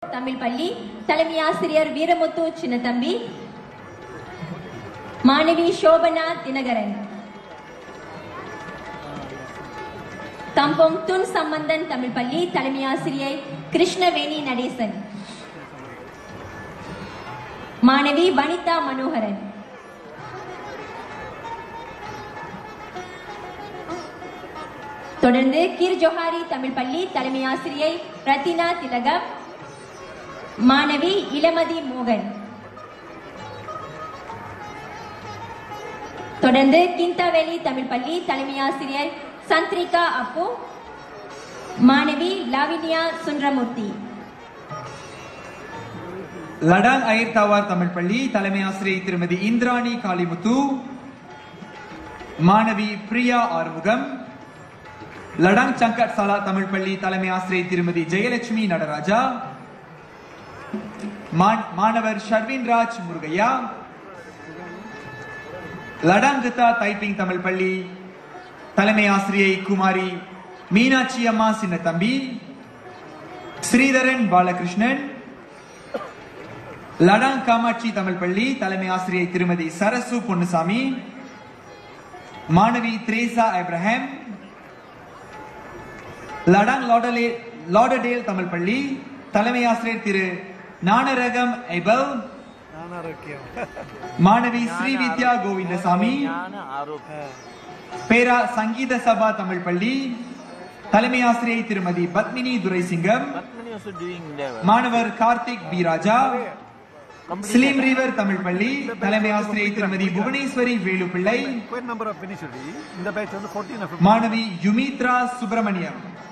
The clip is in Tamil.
தமிழ் பள்ளி தலைமை ஆசிரியர் வீரமுத்து சின்னத்தம்பி மாணவி சோபனா தினகரன் தம்பம் துன் சம்பந்தன் தமிழ் பள்ளி தலைமை ஆசிரியை கிருஷ்ணவேணி நடேசன் மாணவி வனிதா மனோகரன் தொடர்ந்து கீர் ஜொஹாரி தமிழ் பள்ளி தலைமை ஆசிரியை ரத்தினா திலகம் மாணவி இளமதி மோகன் தொடர்ந்து கிந்தாவேலி தமிழ் பள்ளி தலைமை ஆசிரியர் சந்திரிகா அப்பு மாணவி லாவினியா சுந்தரமூர்த்தி லடாங் அயர் தவார் தமிழ் பள்ளி தலைமை ஆசிரியை திருமதி இந்திராணி காளிமுத்து மாணவி பிரியா ஆறுமுகம் லடாங் சங்கட் சலா தமிழ் பள்ளி தலைமை ஆசிரியை திருமதி ஜெயலட்சுமி நடராஜா மா- மாணவர் Sharvin Raj Murugaiah Ladang Kita Taiping Tamil பள்ளி தலைமை ஆசிரியை குமாரி மீனாட்சி அம்மா சின்னத்தம்பி ஸ்ரீதரன் பாலகிருஷ்ணன் லடாங் காமாட்சி தமிழ் பள்ளி தலைமை ஆசிரியை திருமதி சரசு பொன்னுசாமி மாணவி திரேசா அப்ரஹாம் லடாங் லாடலே லாடடேல் தமிழ் பள்ளி தலைமை ஆசிரியர் திரு ஞானரகம் எபல் மாணவி ஸ்ரீ வித்யா கோவிந்தசாமி பேரா சங்கீத சபா தமிழ் பள்ளி தலைமை ஆசிரியை திருமதி Padmini Thuraisingam Batmani also doing there. மாணவர் Karthik P Raja Slim River Tamil பள்ளி தலைமை ஆசிரியை திருமதி Bhuvaneswari Velupillai quite number of finished already. In the batch, only 14 or 15. மாணவி யுமித்ரா சுப்பிரமணியம்